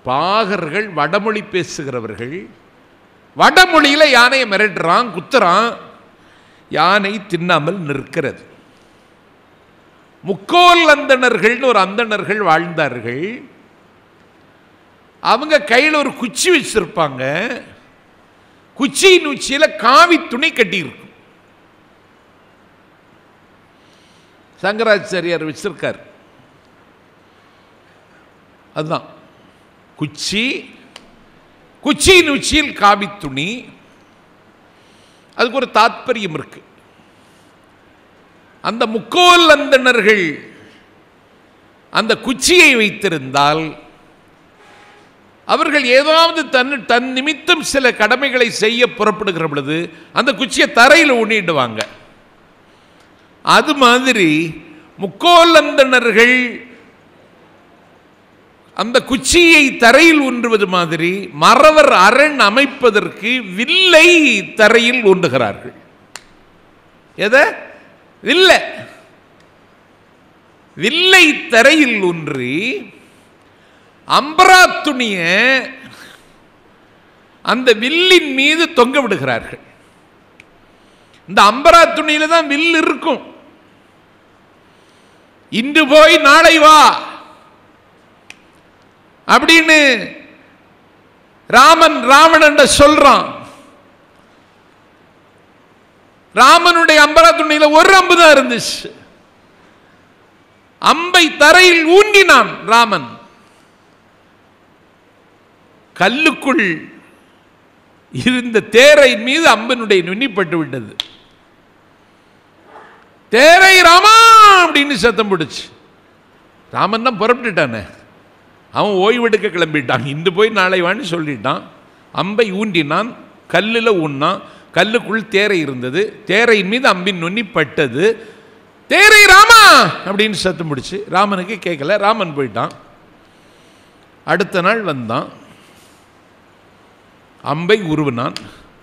பாகர்கள் வடமொழி பேசுகிறவர்கள் வடமொழியில் யானையை மிரட்டுறான் குத்துறான் யானை தின்னாமல் நிற்கிறது முக்கோல் அந்தணர்கள்னு ஒரு அந்தணர்கள் வாழ்ந்தார்கள் அவங்க கையில் ஒரு குச்சி வச்சிருப்பாங்க குச்சியின் உச்சியில் காவி துணி கட்டியிருக்கும் சங்கராச்சாரியார் வச்சிருக்கார் அதுதான் குச்சி குச்சியின் உச்சியில் காவி துணி அதுக்கு ஒரு தாத்பரியம் இருக்கு அந்த முக்கோல் அந்தணர்கள் அந்த குச்சியை வைத்திருந்தால் அவர்கள் ஏதாவது தன் தன் நிமித்தம் சில கடமைகளை செய்ய புறப்படுகிற பொழுது அந்த குச்சியை தரையில் ஊனிடுவாங்க அது மாதிரி முக்கோலந்தனர்கள் அந்த குச்சியை தரையில் ஊன்றுவது மாதிரி மறவர் அரண் அமைப்பதற்கு வில்லை தரையில் ஊன்றுகிறார்கள் எதை வில்லை வில்லை தரையில் ஊன்றி அம்பரா துணிய அந்த வில்லின் மீது தொங்க விடுகிறார்கள் இந்த அம்பரா துணியில தான் வில் இருக்கும் இன்று போய் நாளை வா அப்படின்னு ராமன் ராவணன் சொல்றான் ராமனுடைய அம்பரா துணியில ஒரு அம்பு தான் இருந்துச்சு அம்பை தரையில் ஊன்றினான் ராமன் கல்லுக்குள் இருந்த தேரை மீது அம்பனுடைய நுனிப்பட்டு விட்டது தேரை ராமா அப்படின்னு சத்தம் பிடிச்சு ராமன் தான் புறப்பட்டுட்டானே அவன் ஓய்வெடுக்க கிளம்பிட்டான் இன்று போய் நாளை வான்னு சொல்லிட்டான் அம்பை ஊன்றினான் கல்லில் ஊன்னான் கல்லுக்குள் தேரை இருந்தது தேரையின் மீது அம்பின் நுனி பட்டது தேரை ராமா அப்படின்னு சத்தம் பிடிச்சு ராமனுக்கு கேட்கல ராமன் போயிட்டான் அடுத்த நாள் வந்தான் அம்பை உருவினான்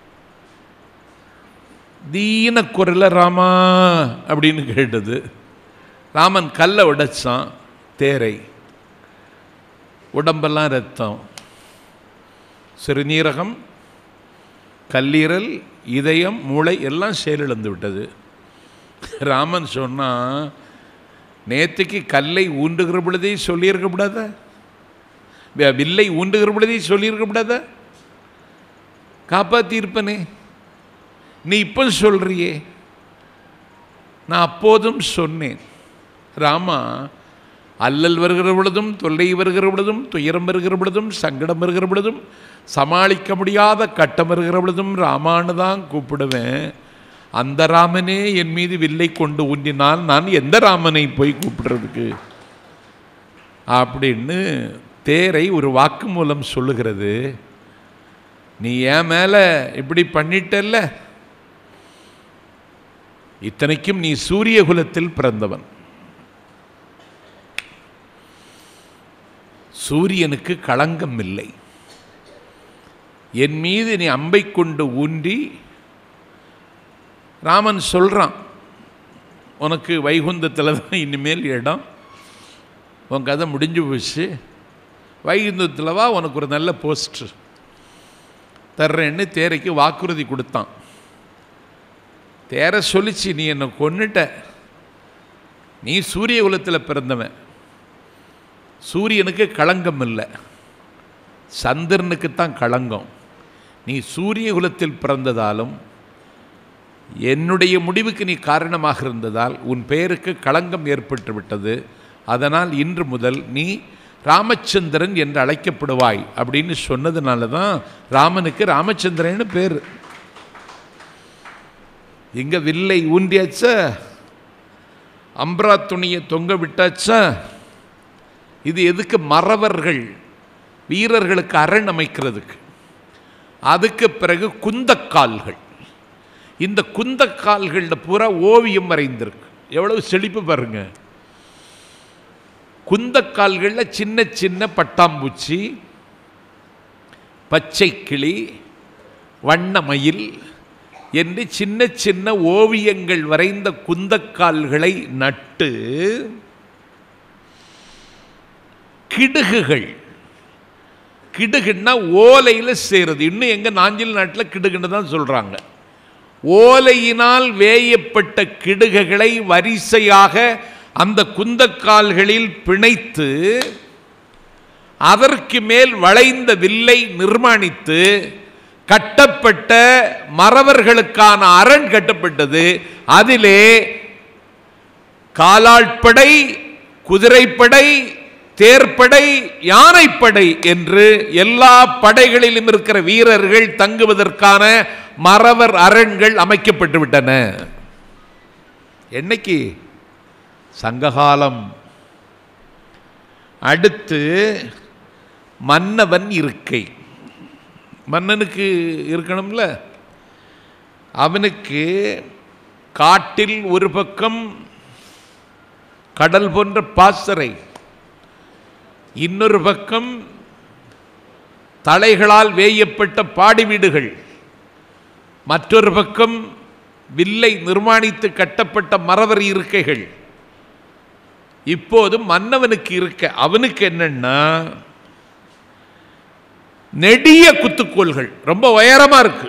தீன குரல ராமா அப்படின்னு கேட்டது ராமன் கல்லை உடைச்சான் தேரை உடம்பெல்லாம் ரத்தம் சிறுநீரகம் கல்லீரல் இதயம் மூளை எல்லாம் செயலிழந்து விட்டது ராமன் சொன்னான் நேற்றுக்கு கல்லை ஊண்டுகிற பொழுதே சொல்லியிருக்க வில்லை ஊண்டுகிற பொழுதே சொல்லியிருக்க காப்பாற்றியிருப்பனே நீ இப்போ சொல்றியே நான் அப்போதும் சொன்னேன் ராமா அல்லல் வருகிற பொழுதும் தொல்லை வருகிற பொழுதும் துயரம் வருகிற பொழுதும் சங்கடம் வருகிற பொழுதும் சமாளிக்க முடியாத கட்டம் வருகிற பொழுதும் ராமான்னு தான் கூப்பிடுவேன் அந்த ராமனே என் மீது வில்லை கொண்டு ஊன்றினால் நான் எந்த ராமனை போய் கூப்பிடுறதுக்கு அப்படின்னு தேரை ஒரு வாக்கு மூலம் சொல்லுகிறது நீ என் மேலே இப்படி பண்ணிட்டல்ல இத்தனைக்கும் நீ சூரிய குலத்தில் பிறந்தவன் சூரியனுக்கு களங்கம் இல்லை என் மீது நீ அம்பை கொண்டு ஊன்றி ராமன் சொல்கிறான் உனக்கு வைகுந்தத்தில் தான் இனிமேல் இடம் உன் கதை முடிஞ்சு போச்சு வைகுந்தத்தில் வா உனக்கு ஒரு நல்ல போஸ்ட் தர்றேன்னு தேரைக்கு வாக்குறுதி கொடுத்தான் தேரை சொல்லிச்சு நீ என்னை கொன்னுட்ட நீ சூரிய குலத்தில் பிறந்தவன் சூரியனுக்கு களங்கம் இல்லை சந்திரனுக்கு தான் களங்கம் நீ சூரிய குலத்தில் பிறந்ததாலும் என்னுடைய முடிவுக்கு நீ காரணமாக இருந்ததால் உன் பெயருக்கு களங்கம் ஏற்பட்டு விட்டது அதனால் இன்று முதல் நீ ராமச்சந்திரன் என்று அழைக்கப்படுவாய் அப்படின்னு சொன்னதுனால தான் ராமனுக்கு ராமச்சந்திரன்னு பேர் இங்க வில்லை ஊன்றியாச்சா அம்ப்ரா துணியை தொங்க விட்டாச்சா இது எதுக்கு மறவர்கள் வீரர்களுக்கு அரண் அமைக்கிறதுக்கு அதுக்கு பிறகு குந்தக்கால்கள் இந்த குந்தக்கால்களில் பூரா ஓவியம் வரைந்திருக்கு எவ்வளவு செழிப்பு பாருங்க குந்தக்கால்களில் சின்ன சின்ன பட்டாம்பூச்சி பச்சை கிளி வண்ணமயில் என்று சின்ன சின்ன ஓவியங்கள் வரைந்த குந்தக்கால்களை நட்டு கிடுகுகள் கிடுகுன்னா ஓலையில் செய்கிறது இன்னும் எங்கள் நாஞ்சில் நாட்டில் கிடுகுன்னு தான் சொல்கிறாங்க ஓலையினால் வேயப்பட்ட கிடுகுகளை வரிசையாக அந்த குந்தக்கால்களில் பிணைத்து அதற்கு மேல் வளைந்த வில்லை நிர்மாணித்து கட்டப்பட்ட மறவர்களுக்கான அரண் கட்டப்பட்டது அதிலே காலாட்படை குதிரைப்படை தேர்ப்படை யானைப்படை என்று எல்லா படைகளிலும் இருக்கிற வீரர்கள் தங்குவதற்கான மறவர் அரண்கள் அமைக்கப்பட்டு விட்டன என்னைக்கு சங்ககாலம் அடுத்து மன்னவன் இருக்கை மன்னனுக்கு இருக்கணும்ல அவனுக்கு காட்டில் ஒரு பக்கம் கடல் போன்ற பாசறை இன்னொரு பக்கம் தலைகளால் வேயப்பட்ட பாடி வீடுகள் மற்றொரு பக்கம் வில்லை நிர்மாணித்து கட்டப்பட்ட மரவர் இருக்கைகள் இப்போது மன்னவனுக்கு இருக்க அவனுக்கு என்னன்னா நெடிய குத்துக்கோள்கள் ரொம்ப உயரமா இருக்கு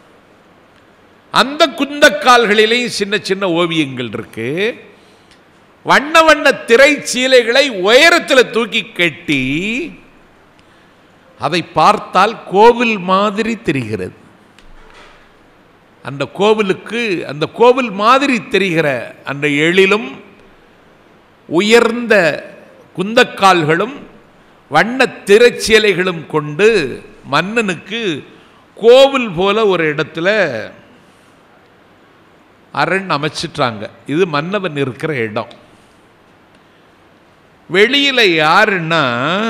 அந்த குந்தக்கால்களிலேயும் சின்ன சின்ன ஓவியங்கள் இருக்கு வண்ண வண்ண திரைச்சீலைகளை உயரத்தில் தூக்கி கட்டி அதை பார்த்தால் கோவில் மாதிரி தெரிகிறது அந்த கோவிலுக்கு அந்த கோவில் மாதிரி தெரிகிற அந்த எழிலும் உயர்ந்த குந்தக்கால்களும் வண்ண திரைச்சீலைகளும் கொண்டு மன்னனுக்கு கோவில் போல ஒரு இடத்துல அரண் அமைச்சிட்டாங்க இது மன்னவன் இருக்கிற இடம் வெளியில யாருன்னா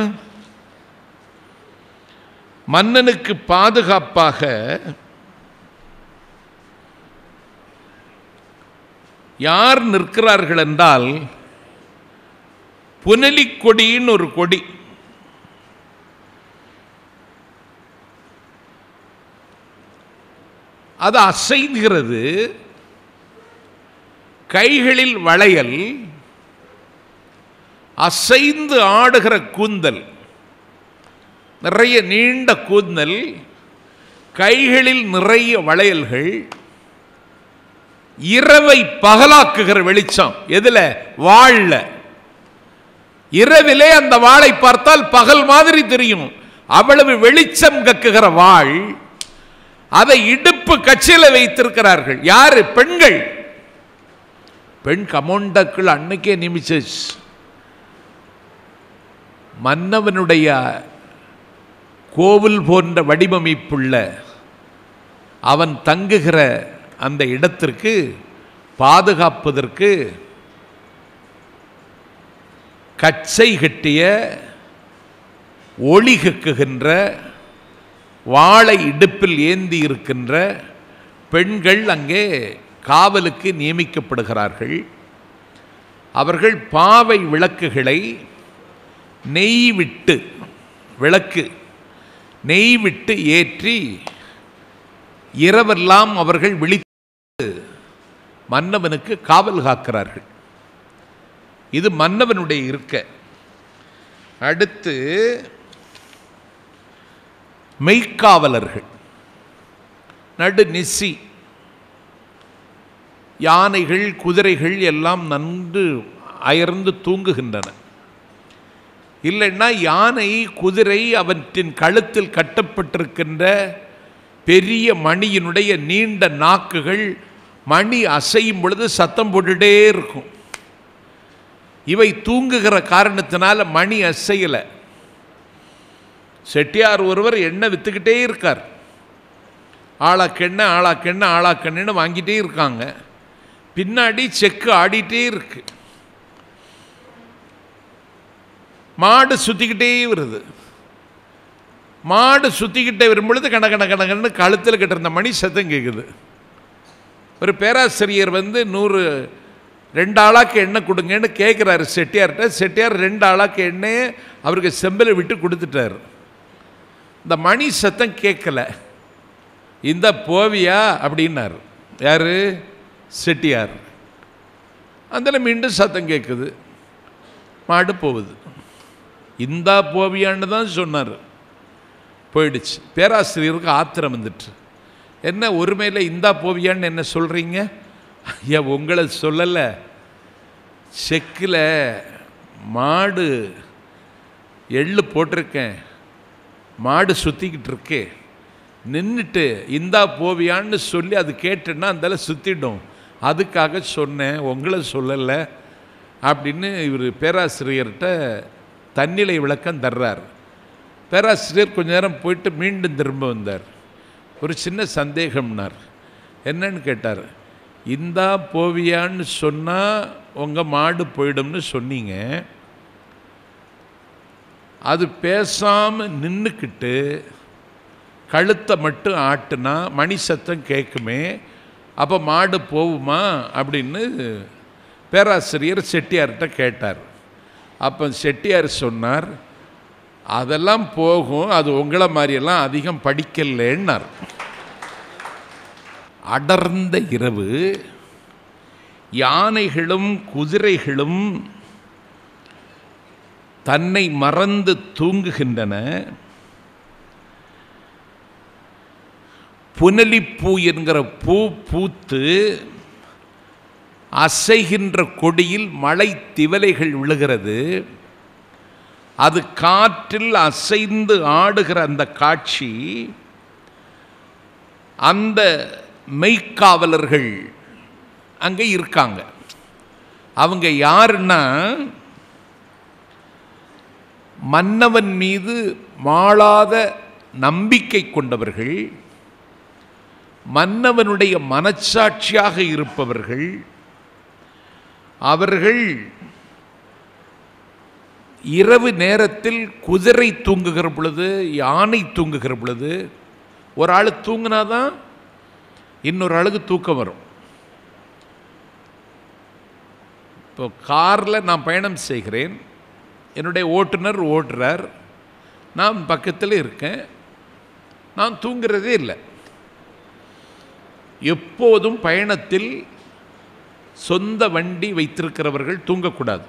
மன்னனுக்கு பாதுகாப்பாக யார் நிற்கிறார்கள் என்றால் புனலி கொடின்னு ஒரு கொடி அது அசைகிறது கைகளில் வளையல் அசைந்து ஆடுகிற கூந்தல் நிறைய நீண்ட கூந்தல் கைகளில் நிறைய வளையல்கள் இரவை பகலாக்குகிற வெளிச்சம் எதுல வாழல இரவிலே அந்த வாளை பார்த்தால் பகல் மாதிரி தெரியும் அவ்வளவு வெளிச்சம் கக்குகிற வாழ் அதை இடுப்பு கட்சியில வைத்திருக்கிறார்கள் யாரு பெண்கள் பெண் கமோண்டக்கள் அன்னைக்கே நிமிச்சஸ் மன்னவனுடைய கோவில் போன்ற வடிவமைப்புள்ள அவன் தங்குகிற அந்த இடத்திற்கு பாதுகாப்பதற்கு கச்சை கட்டிய ஒளி கக்குகின்ற வாளை இடுப்பில் ஏந்தி இருக்கின்ற பெண்கள் அங்கே காவலுக்கு நியமிக்கப்படுகிறார்கள் அவர்கள் பாவை விளக்குகளை நெய் விட்டு விளக்கு நெய் விட்டு ஏற்றி இரவெல்லாம் அவர்கள் விழித்து மன்னவனுக்கு காவல் காக்கிறார்கள் இது மன்னவனுடைய இருக்க அடுத்து மெய்க்காவலர்கள் நடு நிசி யானைகள் குதிரைகள் எல்லாம் நன்கு அயர்ந்து தூங்குகின்றன இல்லைன்னா யானை குதிரை அவற்றின் கழுத்தில் கட்டப்பட்டிருக்கின்ற பெரிய மணியினுடைய நீண்ட நாக்குகள் மணி அசையும் பொழுது சத்தம் போட்டுட்டே இருக்கும் இவை தூங்குகிற காரணத்தினால மணி அசையலை செட்டியார் ஒருவர் எண்ணெய் விற்றுக்கிட்டே இருக்கார் ஆளாக்கெண்ணெய் ஆளாக்கெண்ணெய் ஆளாக்கெண்ணெய்னு வாங்கிட்டே இருக்காங்க பின்னாடி செக்கு ஆடிட்டே இருக்கு மாடு சுற்றிக்கிட்டே வருது மாடு சுற்றிக்கிட்டே வரும் பொழுது கண கண கணக்கன்னு கழுத்தில் கட்டிருந்த மணி சத்தம் கேட்குது ஒரு பேராசிரியர் வந்து நூறு ரெண்டு ஆளாக்கு எண்ணெய் கொடுங்கன்னு கேட்குறாரு செட்டியார்கிட்ட செட்டியார் ரெண்டு ஆளாக்கு எண்ணெயை அவருக்கு செம்பில் விட்டு கொடுத்துட்டார் இந்த மணி சத்தம் கேட்கல இந்த போவியா அப்படின்னார் யார் செட்டியார் அதில் மீண்டும் சத்தம் கேட்குது மாடு போகுது இந்தா போவியான்னு தான் சொன்னார் போயிடுச்சு பேராசிரியருக்கு ஆத்திரம் வந்துட்டு என்ன ஒருமையில் இந்தா போவியான்னு என்ன சொல்கிறீங்க ஐயா உங்களை சொல்லலை செக்கில் மாடு எள்ளு போட்டிருக்கேன் மாடு சுற்றிக்கிட்டு இருக்கே நின்றுட்டு இந்தா போவியான்னு சொல்லி அது கேட்டுன்னா அந்தால சுற்றிடும் அதுக்காக சொன்னேன் உங்களை சொல்லலை அப்படின்னு இவர் பேராசிரியர்கிட்ட தன்னிலை விளக்கம் தர்றார் பேராசிரியர் கொஞ்ச நேரம் போயிட்டு மீண்டும் திரும்ப வந்தார் ஒரு சின்ன சந்தேகம்னார் என்னன்னு கேட்டார் இந்தா போவியான்னு சொன்னால் உங்கள் மாடு போயிடும்னு சொன்னீங்க அது பேசாமல் நின்றுக்கிட்டு கழுத்தை மட்டும் ஆட்டுனா மணி சத்தம் கேட்குமே அப்போ மாடு போகுமா அப்படின்னு பேராசிரியர் செட்டியார்கிட்ட கேட்டார் அப்போ செட்டியார் சொன்னார் அதெல்லாம் போகும் அது உங்களை மாதிரியெல்லாம் அதிகம் படிக்கலன்னார் அடர்ந்த இரவு யானைகளும் குதிரைகளும் தன்னை மறந்து தூங்குகின்றன புனலிப்பூ என்கிற பூ பூத்து அசைகின்ற கொடியில் மழை திவலைகள் விழுகிறது அது காற்றில் அசைந்து ஆடுகிற அந்த காட்சி அந்த மெய்க்காவலர்கள் அங்கே இருக்காங்க அவங்க யாருன்னா மன்னவன் மீது மாளாத நம்பிக்கை கொண்டவர்கள் மன்னவனுடைய மனச்சாட்சியாக இருப்பவர்கள் அவர்கள் இரவு நேரத்தில் குதிரை தூங்குகிற பொழுது யானை தூங்குகிற பொழுது ஒரு ஆள் தூங்கினாதான் இன்னொரு ஆளுக்கு தூக்கம் வரும் இப்போ காரில் நான் பயணம் செய்கிறேன் என்னுடைய ஓட்டுநர் ஓட்டுறார் நான் பக்கத்தில் இருக்கேன் நான் தூங்குறதே இல்லை எப்போதும் பயணத்தில் சொந்த வண்டி வைத்திருக்கிறவர்கள் தூங்கக்கூடாது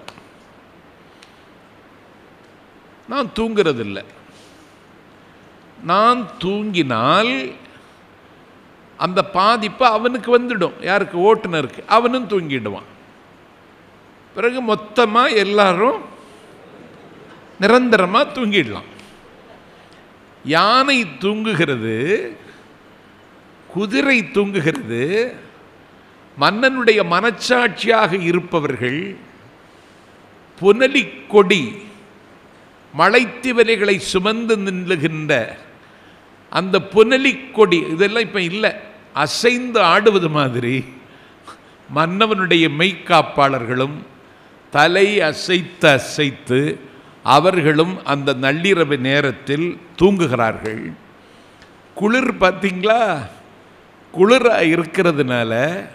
நான் தூங்குறதில்லை நான் தூங்கினால் அந்த பாதிப்பு அவனுக்கு வந்துடும் யாருக்கு ஓட்டுநருக்கு அவனும் தூங்கிடுவான் பிறகு மொத்தமாக எல்லாரும் நிரந்தரமாக தூங்கிடலாம் யானை தூங்குகிறது குதிரை தூங்குகிறது மன்னனுடைய மனச்சாட்சியாக இருப்பவர்கள் புனலி கொடி மலைத்திவலைகளை சுமந்து நின்றுகின்ற அந்த புனலி கொடி இதெல்லாம் இப்போ இல்லை அசைந்து ஆடுவது மாதிரி மன்னவனுடைய மெய்க்காப்பாளர்களும் தலை அசைத்து அசைத்து அவர்களும் அந்த நள்ளிரவு நேரத்தில் தூங்குகிறார்கள் குளிர் பார்த்தீங்களா குளிர இருக்கிறதுனால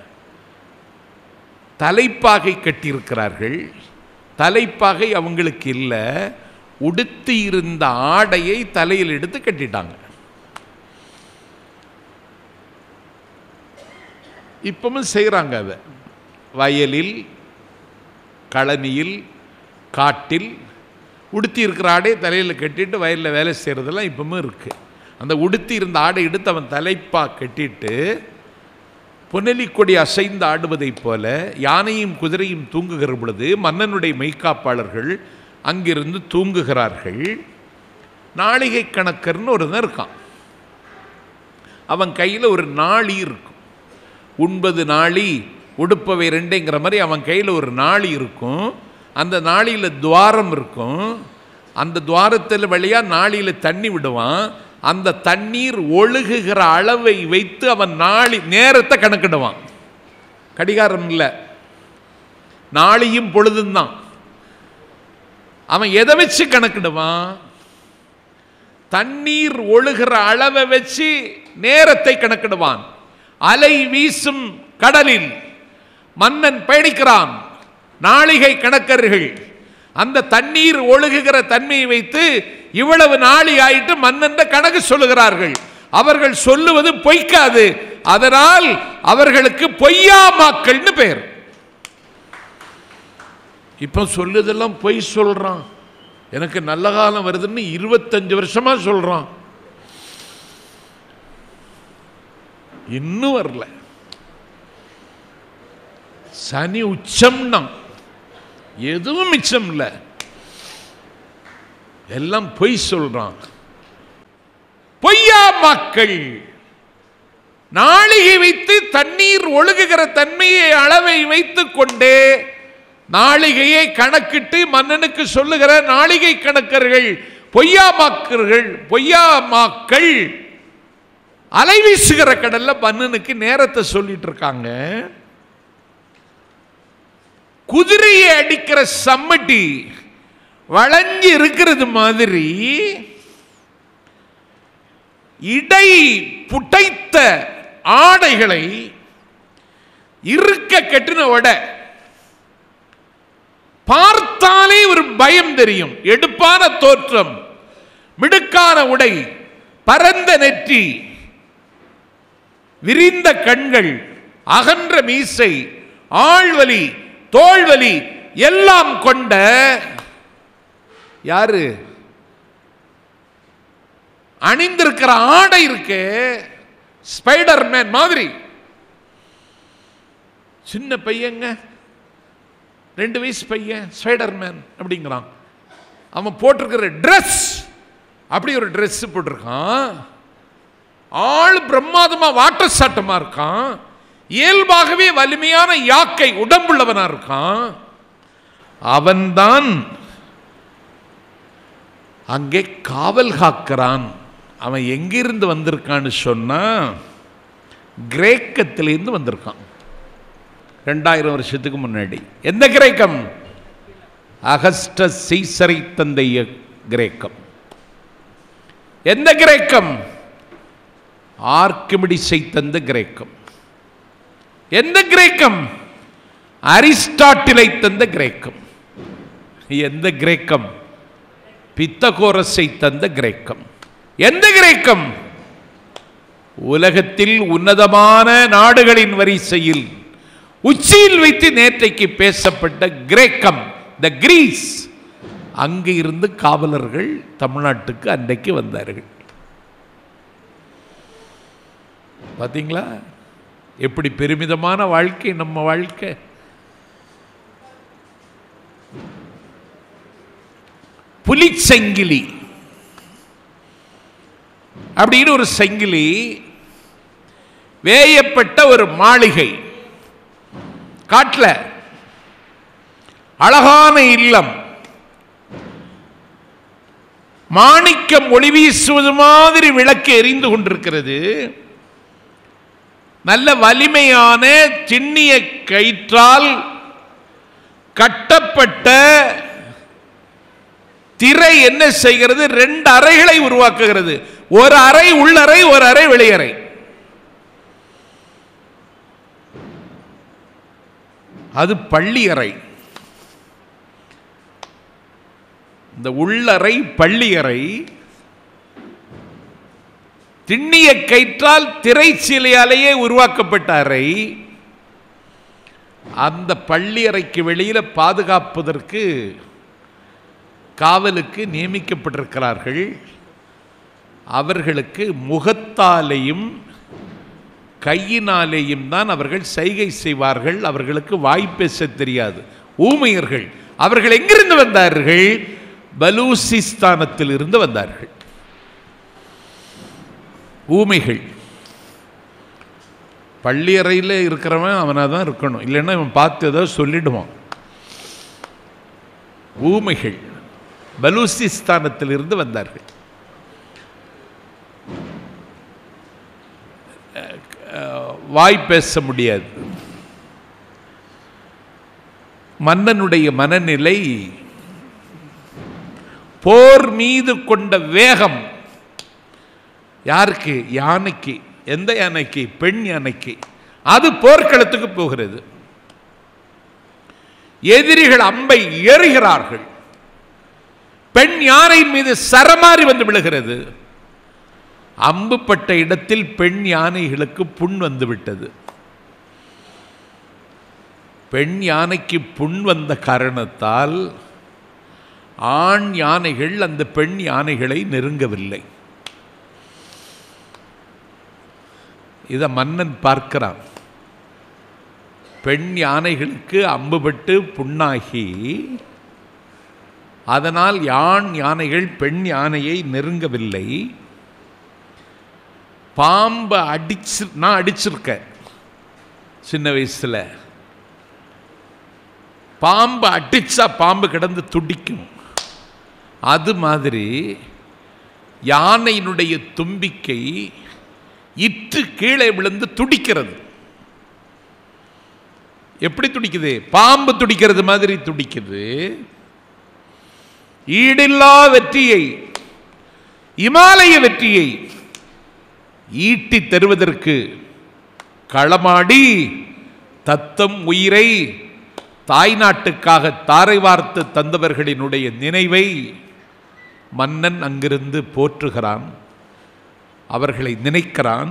தலைப்பாகை கட்டியிருக்கிறார்கள் தலைப்பாகை அவங்களுக்கு இல்லை உடுத்தி இருந்த ஆடையை தலையில் எடுத்து கட்டிட்டாங்க இப்பவும் செய்கிறாங்க அதை வயலில் கழனியில் காட்டில் உடுத்தி இருக்கிற ஆடையை தலையில் கட்டிட்டு வயலில் வேலை செய்கிறதெல்லாம் இப்பவும் இருக்குது அந்த உடுத்தி இருந்த ஆடை எடுத்து அவன் தலைப்பா கட்டிட்டு புனலி கொடி அசைந்து ஆடுவதைப் போல யானையும் குதிரையும் தூங்குகிற பொழுது மன்னனுடைய மெய்க்காப்பாளர்கள் அங்கிருந்து தூங்குகிறார்கள் நாளிகை கணக்கர்னு ஒருத்தன் இருக்கான் அவன் கையில் ஒரு நாளி இருக்கும் உண்பது நாளி உடுப்பவை ரெண்டுங்கிற மாதிரி அவன் கையில் ஒரு நாளி இருக்கும் அந்த நாளியில் துவாரம் இருக்கும் அந்த துவாரத்தில் வழியாக நாளியில் தண்ணி விடுவான் அந்த தண்ணீர் ஒழுகுகிற அளவை வைத்து அவன் நாளி நேரத்தை கணக்கிடுவான் கடிகாரம் இல்லை நாளியும் பொழுதும் தான் அவன் எதை வச்சு கணக்கிடுவான் தண்ணீர் ஒழுகிற அளவை வச்சு நேரத்தை கணக்கிடுவான் அலை வீசும் கடலில் மன்னன் பயணிக்கிறான் நாளிகை கணக்கர்கள் அந்த தண்ணீர் ஒழுகுகிற தன்மையை வைத்து இவ்வளவு நாளி ஆயிட்டு மன்னன் கணக்கு சொல்லுகிறார்கள் அவர்கள் சொல்லுவது பொய்க்காது அதனால் அவர்களுக்கு பொய்யாமாக்கள்னு பெயர் இப்போ சொல்லுதெல்லாம் பொய் சொல்றான் எனக்கு நல்ல காலம் வருதுன்னு இருபத்தஞ்சு வருஷமா சொல்றான் இன்னும் வரல சனி உச்சம்னா எதுவும் மிச்சம் இல்லை எல்லாம் பொய் சொல்றான் பொய்யா மக்கள் நாளிகை வைத்து தண்ணீர் ஒழுகுகிற தன்மையை அளவை வைத்துக் கொண்டே நாளிகையை கணக்கிட்டு மன்னனுக்கு சொல்லுகிற நாளிகை கணக்கர்கள் பொய்யா மக்கர்கள் பொய்யா மக்கள் அலை வீசுகிற கடல்ல மன்னனுக்கு நேரத்தை சொல்லிட்டு இருக்காங்க குதிரையை அடிக்கிற சம்மட்டி வளைஞ்சு இருக்கிறது மாதிரி இடை புடைத்த ஆடைகளை இருக்க கட்டின உட பார்த்தாலே ஒரு பயம் தெரியும் எடுப்பான தோற்றம் மிடுக்கான உடை பரந்த நெற்றி விரிந்த கண்கள் அகன்ற மீசை ஆழ்வலி தோள்வலி எல்லாம் கொண்ட யாரு அணிந்திருக்கிற ஆடை இருக்கு ஸ்பைடர் மேன் மாதிரி சின்ன பையங்க ரெண்டு வயசு பையன் ஸ்பைடர் மேன் அப்படிங்கிறான் அவன் போட்டிருக்கிற ட்ரெஸ் அப்படி ஒரு ட்ரெஸ் போட்டிருக்கான் ஆள் பிரம்மாதமா வாட்டர் சாட்டமா இருக்கான் இயல்பாகவே வலிமையான யாக்கை உடம்புள்ளவனா இருக்கான் அவன்தான் அங்கே காவல் காக்கிறான் அவன் எங்கிருந்து வந்திருக்கான்னு சொன்னா கிரேக்கத்திலிருந்து வந்திருக்கான் ரெண்டாயிரம் வருஷத்துக்கு முன்னாடி எந்த கிரேக்கம் அகஸ்ட சீசரை தந்தைய கிரேக்கம் எந்த கிரேக்கம் ஆர்க்கிமிடிஸை தந்த கிரேக்கம் எந்த கிரேக்கம் அரிஸ்டாட்டிலை தந்த கிரேக்கம் எந்த கிரேக்கம் பித்தகோரஸை தந்த கிரேக்கம் எந்த கிரேக்கம் உலகத்தில் உன்னதமான நாடுகளின் வரிசையில் உச்சியில் வைத்து நேற்றைக்கு பேசப்பட்ட கிரேக்கம் த கிரீஸ் அங்கு இருந்து காவலர்கள் தமிழ்நாட்டுக்கு அன்றைக்கு வந்தார்கள் பாத்தீங்களா எப்படி பெருமிதமான வாழ்க்கை நம்ம வாழ்க்கை புலிச்சங்கிலி அப்படின்னு ஒரு சங்கிலி வேயப்பட்ட ஒரு மாளிகை காட்டில் அழகான இல்லம் மாணிக்கம் ஒளி வீசுவது மாதிரி விளக்கு எரிந்து கொண்டிருக்கிறது நல்ல வலிமையான சின்னிய கயிற்றால் கட்டப்பட்ட திரை என்ன செய்கிறது ரெண்டு அறைகளை உருவாக்குகிறது ஒரு அறை உள்ளறை ஒரு அறை வெளியறை அது பள்ளி அறை இந்த உள்ளறை பள்ளி அறை திண்ணிய கயிற்றால் திரை சிலையாலேயே உருவாக்கப்பட்ட அறை அந்த பள்ளி அறைக்கு வெளியில பாதுகாப்பதற்கு காவலுக்கு நியமிக்கப்பட்டிருக்கிறார்கள் அவர்களுக்கு முகத்தாலேயும் கையினாலேயும் தான் அவர்கள் சைகை செய்வார்கள் அவர்களுக்கு வாய்ப்பேச தெரியாது ஊமையர்கள் அவர்கள் எங்கிருந்து வந்தார்கள் பலூசிஸ்தானத்தில் இருந்து வந்தார்கள் ஊமைகள் பள்ளி அறையில் இருக்கிறவன் அவனாக தான் இருக்கணும் இல்லைன்னா இவன் பார்த்து ஏதோ சொல்லிடுவான் ஊமைகள் பலூசிஸ்தானத்தில் இருந்து வந்தார்கள் வாய் பேச முடியாது மன்னனுடைய மனநிலை போர் மீது கொண்ட வேகம் யாருக்கு யானைக்கு எந்த யானைக்கு பெண் யானைக்கு அது போர்க்களத்துக்கு போகிறது எதிரிகள் அம்பை ஏறுகிறார்கள் பெண் யானை மீது சரமாறி வந்து விழுகிறது அம்புப்பட்ட இடத்தில் பெண் யானைகளுக்கு புண் வந்து விட்டது பெண் யானைக்கு புண் வந்த காரணத்தால் ஆண் யானைகள் அந்த பெண் யானைகளை நெருங்கவில்லை இதை மன்னன் பார்க்கிறான் பெண் யானைகளுக்கு அம்புபட்டு புண்ணாகி அதனால் யான் யானைகள் பெண் யானையை நெருங்கவில்லை பாம்பை அடிச்சு நான் அடிச்சிருக்கேன் சின்ன வயசில் பாம்பு அடிச்சா பாம்பு கிடந்து துடிக்கும் அது மாதிரி யானையினுடைய தும்பிக்கை இற்று கீழே விழுந்து துடிக்கிறது எப்படி துடிக்குது பாம்பு துடிக்கிறது மாதிரி துடிக்குது ஈடில்லா வெற்றியை இமாலய வெற்றியை ஈட்டி தருவதற்கு களமாடி தத்தம் உயிரை தாய்நாட்டுக்காக தாரை வார்த்து தந்தவர்களினுடைய நினைவை மன்னன் அங்கிருந்து போற்றுகிறான் அவர்களை நினைக்கிறான்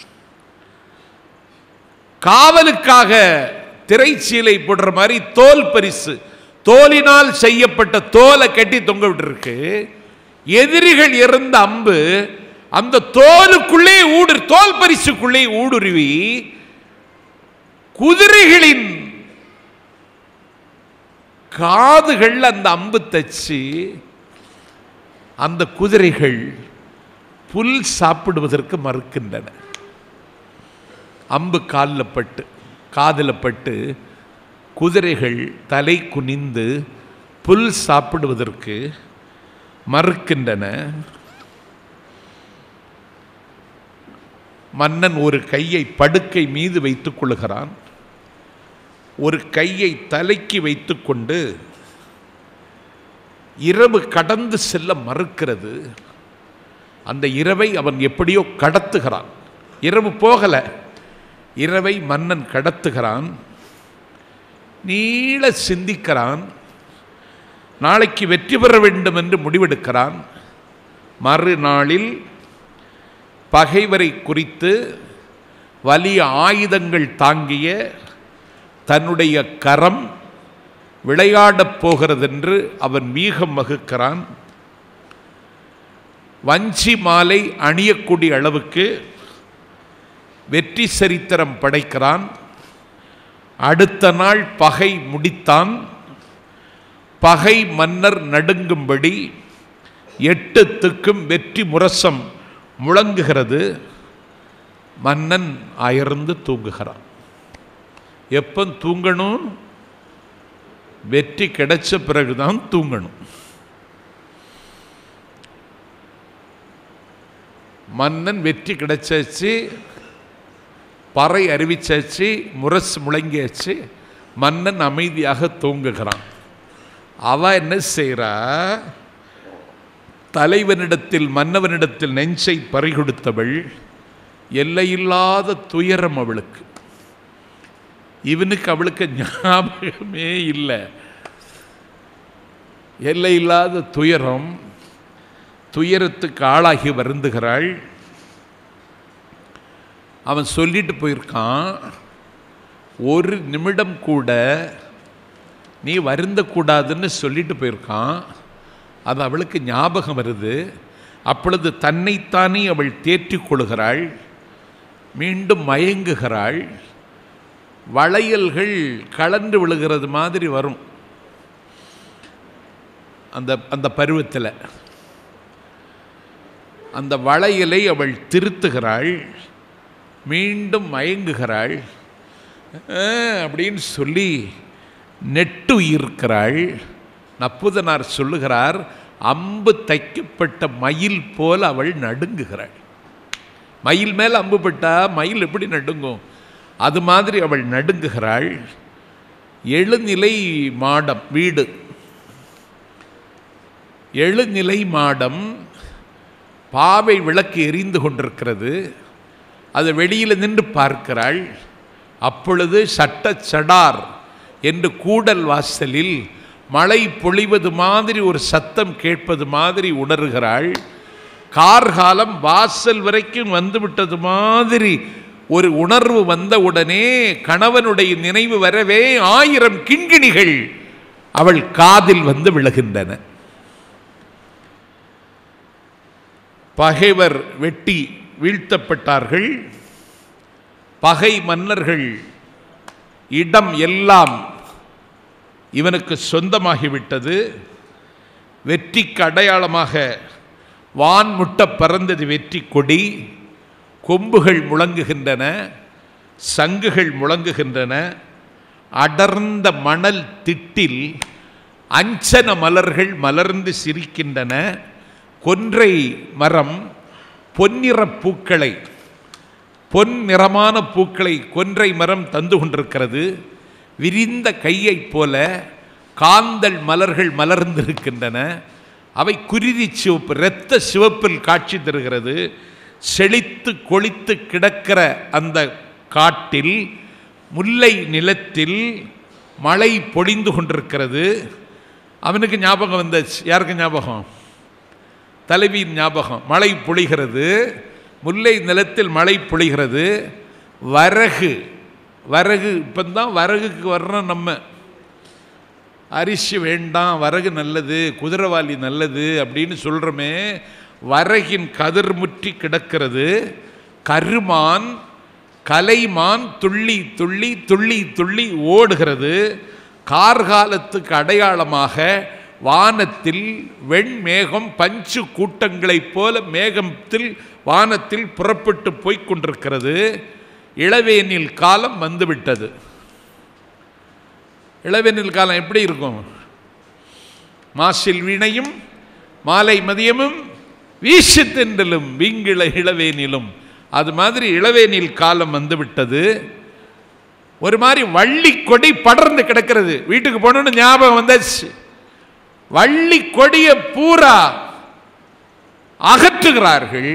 காவலுக்காக திரைச்சீலை போடுற மாதிரி தோல் பரிசு தோலினால் செய்யப்பட்ட தோலை கட்டி தொங்க விட்டுருக்கு எதிரிகள் இறந்த அம்பு அந்த தோலுக்குள்ளே ஊடு தோல் பரிசுக்குள்ளே ஊடுருவி குதிரைகளின் காதுகள் அந்த அம்பு தச்சு அந்த குதிரைகள் புல் சாப்பிடுவதற்கு மறுக்கின்றன அம்பு காலில் பட்டு காதில் பட்டு குதிரைகள் தலை குனிந்து புல் சாப்பிடுவதற்கு மறுக்கின்றன மன்னன் ஒரு கையை படுக்கை மீது வைத்துக் கொள்கிறான் ஒரு கையை தலைக்கு வைத்துக்கொண்டு இரவு கடந்து செல்ல மறுக்கிறது அந்த இரவை அவன் எப்படியோ கடத்துகிறான் இரவு போகல இரவை மன்னன் கடத்துகிறான் நீள சிந்திக்கிறான் நாளைக்கு வெற்றி பெற வேண்டும் என்று முடிவெடுக்கிறான் மறுநாளில் பகைவரை குறித்து வலிய ஆயுதங்கள் தாங்கிய தன்னுடைய கரம் விளையாடப் போகிறதென்று அவன் மீகம் வகுக்கிறான் வஞ்சி மாலை அணியக்கூடிய அளவுக்கு வெற்றி சரித்திரம் படைக்கிறான் அடுத்த நாள் பகை முடித்தான் பகை மன்னர் நடுங்கும்படி எட்டு திக்கும் வெற்றி முரசம் முழங்குகிறது மன்னன் அயர்ந்து தூங்குகிறான் எப்போ தூங்கணும் வெற்றி கிடைச்ச பிறகுதான் தூங்கணும் மன்னன் வெற்றி கிடைச்சாச்சு பறை அறிவிச்சாச்சு முரசு முழங்கியாச்சு மன்னன் அமைதியாக தூங்குகிறான் அவ என்ன செய்கிறா தலைவனிடத்தில் மன்னவனிடத்தில் நெஞ்சை பறிகொடுத்தவள் எல்லையில்லாத துயரம் அவளுக்கு இவனுக்கு அவளுக்கு ஞாபகமே இல்லை எல்லையில்லாத துயரம் துயரத்துக்கு ஆளாகி வருந்துகிறாள் அவன் சொல்லிட்டு போயிருக்கான் ஒரு நிமிடம் கூட நீ வருந்தக்கூடாதுன்னு சொல்லிட்டு போயிருக்கான் அது அவளுக்கு ஞாபகம் வருது அப்பொழுது தன்னைத்தானே அவள் தேற்றிக் கொள்கிறாள் மீண்டும் மயங்குகிறாள் வளையல்கள் கலந்து விழுகிறது மாதிரி வரும் அந்த அந்த பருவத்தில் அந்த வளையலை அவள் திருத்துகிறாள் மீண்டும் மயங்குகிறாள் "அஹ்" அப்படின்னு சொல்லி நெட்டுயிர்க்கிறாள் நப்புதனார் சொல்லுகிறார் அம்பு தைக்கப்பட்ட மயில் போல அவள் நடுங்குகிறாள் மயில் மேல் அம்பு பட்டா மயில் எப்படி நடுங்கும் அது மாதிரி அவள் நடுங்குகிறாள் எழுநிலை மாடம் வீடு எழுநிலை மாடம் பாவை விளக்கு எரிந்து கொண்டிருக்கிறது அது வெளியில் நின்று பார்க்கிறாள் அப்பொழுது சட்டச்சடார் என்று கூடல் வாசலில் மழை பொழிவது மாதிரி ஒரு சத்தம் கேட்பது மாதிரி உணர்கிறாள் கார்காலம் வாசல் வரைக்கும் வந்துவிட்டது மாதிரி ஒரு உணர்வு வந்தவுடனே கணவனுடைய நினைவு வரவே ஆயிரம் கிண்கிணிகள் அவள் காதில் வந்து விழுகின்றன பகைவர் வெட்டி வீழ்த்தப்பட்டார்கள் பகை மன்னர்கள் இடம் எல்லாம் இவனுக்கு சொந்தமாகிவிட்டது வெற்றிக்கு அடையாளமாக வான்முட்ட பறந்தது வெற்றி கொடி கொம்புகள் முழங்குகின்றன சங்குகள் முழங்குகின்றன அடர்ந்த மணல் திட்டில் அஞ்சன மலர்கள் மலர்ந்து சிரிக்கின்றன கொன்றை மரம் பொன்னிற பூக்களை பொன் நிறமான பூக்களை கொன்றை மரம் தந்து கொண்டிருக்கிறது விரிந்த கையைப் போல காந்தல் மலர்கள் மலர்ந்திருக்கின்றன அவை குருதி சிவப்பு இரத்த சிவப்பில் காட்சி தருகிறது செழித்து கொளித்து கிடக்கிற அந்த காட்டில் முல்லை நிலத்தில் மழை பொழிந்து கொண்டிருக்கிறது அவனுக்கு ஞாபகம் வந்தாச்சு யாருக்கு ஞாபகம் தலைவியின் ஞாபகம் மழை பொழிகிறது முல்லை நிலத்தில் மழை பொழிகிறது வரகு வரகு இப்போந்தான் வரகுக்கு வர்றோம் நம்ம அரிசி வேண்டாம் வரகு நல்லது குதிரவாளி நல்லது அப்படின்னு சொல்கிறோமே வரகின் கதிர் முற்றி கிடக்கிறது கருமான் கலைமான் துள்ளி துள்ளி துள்ளி துள்ளி ஓடுகிறது கார்காலத்துக்கு அடையாளமாக வானத்தில் வெண்மேகம் பஞ்சு கூட்டங்களைப் போல மேகத்தில் வானத்தில் புறப்பட்டு போய்க் கொண்டிருக்கிறது இளவேனில் காலம் வந்துவிட்டது இளவேனில் காலம் எப்படி இருக்கும் மாசில் வீணையும் மாலை மதியமும் வீசு தென்றலும் விங்கிள இளவேனிலும் அது மாதிரி இளவேனில் காலம் வந்துவிட்டது ஒரு மாதிரி வள்ளி கொடி படர்ந்து கிடக்கிறது வீட்டுக்கு போனோன்னு ஞாபகம் வந்தாச்சு வள்ளி கொடிய பூரா அகற்றுகிறார்கள்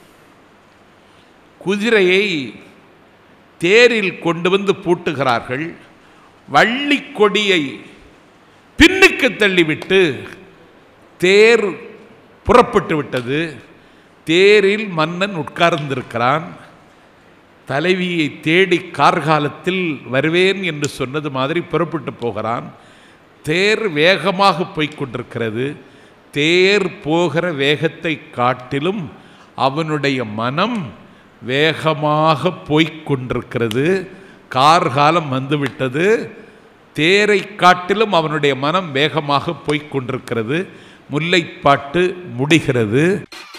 குதிரையை தேரில் கொண்டு வந்து பூட்டுகிறார்கள் வள்ளி கொடியை பின்னுக்கு தள்ளிவிட்டு தேர் புறப்பட்டு விட்டது தேரில் மன்னன் உட்கார்ந்திருக்கிறான் தலைவியை தேடி கார்காலத்தில் வருவேன் என்று சொன்னது மாதிரி புறப்பட்டு போகிறான் தேர் வேகமாக போய்க் கொண்டிருக்கிறது தேர் போகிற வேகத்தை காட்டிலும் அவனுடைய மனம் வேகமாக போய்க் கொண்டிருக்கிறது கார்காலம் வந்துவிட்டது தேரை காட்டிலும் அவனுடைய மனம் வேகமாக போய்க் கொண்டிருக்கிறது முல்லைப்பாட்டு முடிகிறது